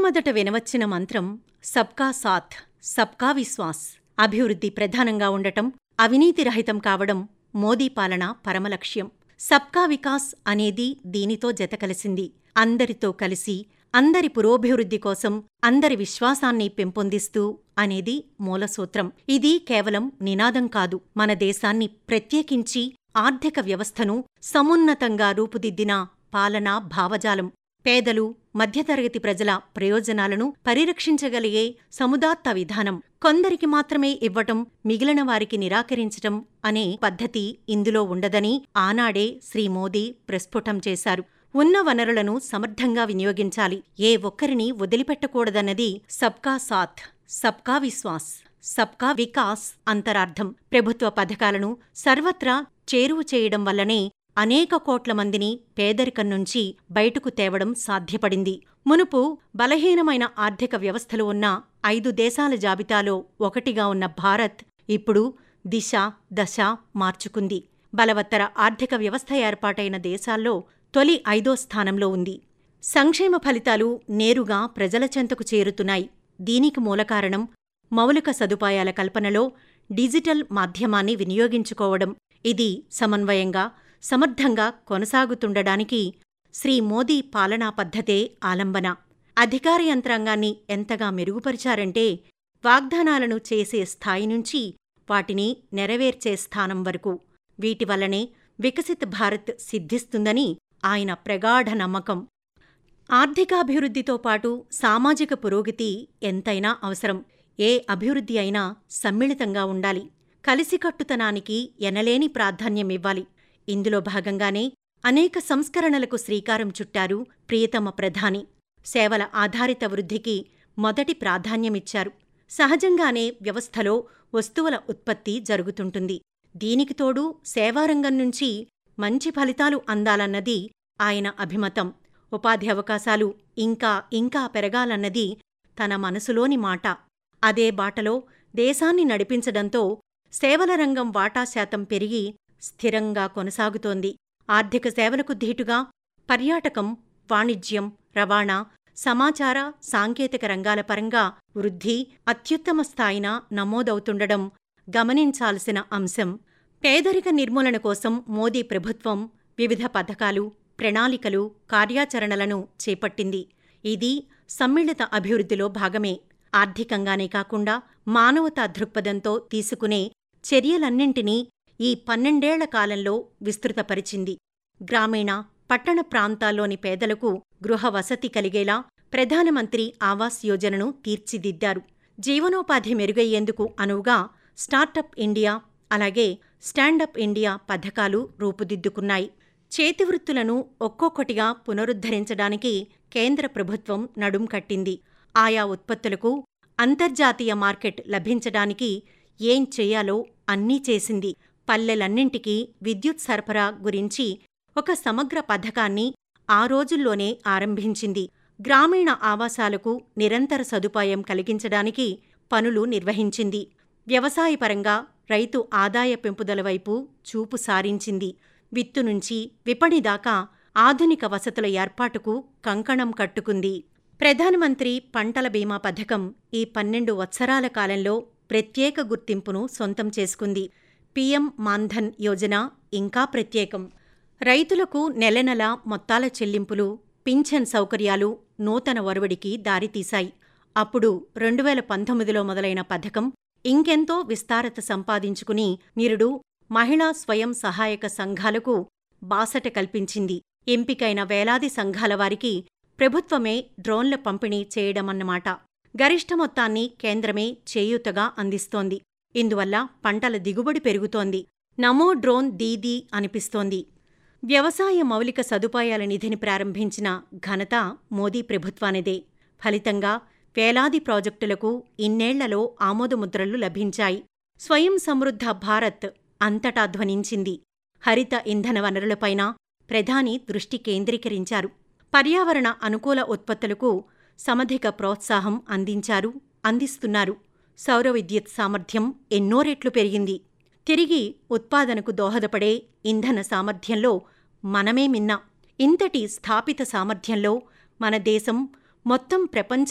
మొట్టమొదట వినవచ్చిన మంత్రం సబ్కా సాథ్ సబ్కా విశ్వాస్ అభివృద్ధి ప్రధానంగా ఉండటం అవినీతి రహితం కావడం మోదీ పాలన పరమలక్ష్యం సబ్కా వికాస్ అనేది దీనితో జతకలిసింది అందరితో కలిసి అందరి పురోభివృద్ధి కోసం అందరి విశ్వాసాన్ని పెంపొందిస్తూ అనేది మూలసూత్రం ఇది కేవలం నినాదం కాదు మన దేశాన్ని ప్రత్యేకించి ఆర్థిక వ్యవస్థను సమున్నతంగా రూపుదిద్దిన పాలనా భావజాలం పేదలు మధ్యతరగతి ప్రజల ప్రయోజనాలను పరిరక్షించగలిగే సముదాత్త విధానం కొందరికి మాత్రమే ఇవ్వటం మిగిలిన వారికి నిరాకరించటం అనే పద్ధతి ఇందులో ఉండదని ఆనాడే శ్రీ మోదీ ప్రస్ఫుటం చేశారు ఉన్న వనరులను సమర్థంగా వినియోగించాలి ఏ ఒక్కరిని వదిలిపెట్టకూడదన్నది సబ్కా సాథ్ సబ్కా విశ్వాస్ సబ్కా వికాస్ అంతరార్థం ప్రభుత్వ పథకాలను సర్వత్రా చేరువ చేయడం వల్లనే అనేక కోట్ల మందిని పేదరికం నుంచి బయటకు తేవడం సాధ్యపడింది మునుపు బలహీనమైన ఆర్థిక వ్యవస్థలు ఉన్న ఐదు దేశాల జాబితాలో ఒకటిగా ఉన్న భారత్ ఇప్పుడు దిశ దశ మార్చుకుంది బలవత్తర ఆర్థిక వ్యవస్థ ఏర్పాటైన దేశాల్లో తొలి ఐదో స్థానంలో ఉంది సంక్షేమ ఫలితాలు నేరుగా ప్రజల చెంతకు చేరుతున్నాయి దీనికి మూలకారణం మౌలిక సదుపాయాల కల్పనలో డిజిటల్ మాధ్యమాన్ని వినియోగించుకోవడం ఇది సమన్వయంగా సమర్థంగా కొనసాగుతుండడానికి శ్రీ మోదీ పాలనా పద్ధతే ఆలంబన అధికార యంత్రాంగాన్ని ఎంతగా మెరుగుపరిచారంటే వాగ్దానాలను చేసే స్థాయి నుంచి వాటిని నెరవేర్చే స్థానం వరకు వీటి వల్లనే వికసిత్ భారత్ సిద్ధిస్తుందని ఆయన ప్రగాఢ నమ్మకం ఆర్థికాభివృద్ధితో పాటు సామాజిక పురోగతి ఎంతైనా అవసరం ఏ అభివృద్ధి అయినా సమ్మిళితంగా ఉండాలి కలిసికట్టుతనానికి ఎనలేని ప్రాధాన్యమివ్వాలి ఇందులో భాగంగానే అనేక సంస్కరణలకు శ్రీకారం చుట్టారు ప్రియతమ ప్రధాని సేవల ఆధారిత వృద్ధికి మొదటి ప్రాధాన్యమిచ్చారు సహజంగానే వ్యవస్థలో వస్తువుల ఉత్పత్తి జరుగుతుంటుంది దీనికి తోడు సేవారంగం నుంచి మంచి ఫలితాలు అందాలన్నది ఆయన అభిమతం ఉపాధి అవకాశాలు ఇంకా ఇంకా పెరగాలన్నది తన మనసులోని మాట అదే బాటలో దేశాన్ని నడిపించడంతో సేవల రంగం వాటా శాతం పెరిగి స్థిరంగా కొనసాగుతోంది ఆర్థిక సేవలకు ధీటుగా పర్యాటకం వాణిజ్యం రవాణా సమాచార సాంకేతిక రంగాల పరంగా వృద్ధి అత్యుత్తమ స్థాయిన నమోదవుతుండడం గమనించాల్సిన అంశం పేదరిక నిర్మూలన కోసం మోదీ ప్రభుత్వం వివిధ పథకాలు ప్రణాళికలు కార్యాచరణలను చేపట్టింది ఇది సమ్మిళిత అభివృద్ధిలో భాగమే ఆర్థికంగానే కాకుండా మానవతా దృక్పథంతో తీసుకునే చర్యలన్నింటినీ ఈ పన్నెండేళ్ల కాలంలో విస్తృతపరిచింది గ్రామీణ పట్టణ ప్రాంతాల్లోని పేదలకు గృహ వసతి కలిగేలా ప్రధానమంత్రి ఆవాస్ యోజనను తీర్చిదిద్దారు జీవనోపాధి మెరుగయ్యేందుకు అనువుగా స్టార్టప్ ఇండియా అలాగే స్టాండప్ ఇండియా పథకాలు రూపుదిద్దుకున్నాయి చేతివృత్తులను ఒక్కొక్కటిగా పునరుద్ధరించడానికి కేంద్ర ప్రభుత్వం నడుం కట్టింది ఆయా ఉత్పత్తులకు అంతర్జాతీయ మార్కెట్ లభించడానికి ఏం చెయ్యాలో అన్నీ చేసింది పల్లెలన్నింటికీ విద్యుత్ సరఫరా గురించి ఒక సమగ్ర పథకాన్ని ఆ రోజుల్లోనే ఆరంభించింది గ్రామీణ ఆవాసాలకు నిరంతర సదుపాయం కలిగించడానికి పనులు నిర్వహించింది వ్యవసాయపరంగా రైతు ఆదాయ పెంపుదల వైపు చూపు సారించింది విత్తు నుంచి విపణి దాకా ఆధునిక వసతుల ఏర్పాటుకు కంకణం కట్టుకుంది ప్రధానమంత్రి పంటల బీమా పథకం ఈ పన్నెండు వత్సరాల కాలంలో ప్రత్యేక గుర్తింపును సొంతం చేసుకుంది పీఎం మాన్ధన్ యోజన ఇంకా ప్రత్యేకం రైతులకు నెలనెలా మొత్తాల చెల్లింపులు పింఛన్ సౌకర్యాలు నూతన ఒరవడికి దారితీశాయి అప్పుడు రెండువేల పంతొమ్మిదిలో మొదలైన పథకం ఇంకెంతో విస్తారత సంపాదించుకుని నిరుడు మహిళా స్వయం సహాయక సంఘాలకు బాసట కల్పించింది ఎంపికైన వేలాది సంఘాల వారికి ప్రభుత్వమే డ్రోన్ల పంపిణీ చేయడమన్నమాట గరిష్ట మొత్తాన్ని కేంద్రమే చేయూతగా అందిస్తోంది ఇందువల్ల పంటల దిగుబడి పెరుగుతోంది నమో డ్రోన్ దీదీ అనిపిస్తోంది వ్యవసాయ మౌలిక సదుపాయాల నిధిని ప్రారంభించిన ఘనత మోదీ ప్రభుత్వానిదే ఫలితంగా వేలాది ప్రాజెక్టులకు ఇన్నేళ్లలో ఆమోదముద్రలు లభించాయి స్వయం సమృద్ధ భారత్ అంతటా ధ్వనించింది హరిత ఇంధన వనరులపైన ప్రధాని దృష్టి కేంద్రీకరించారు పర్యావరణ అనుకూల ఉత్పత్తులకు సమధిక ప్రోత్సాహం అందించారు అందిస్తున్నారు సౌర విద్యుత్ సామర్థ్యం ఎన్నో రెట్లు పెరిగింది తిరిగి ఉత్పాదనకు దోహదపడే ఇంధన సామర్థ్యంలో మనమే మిన్న ఇంతటి స్థాపిత సామర్థ్యంలో మన దేశం మొత్తం ప్రపంచ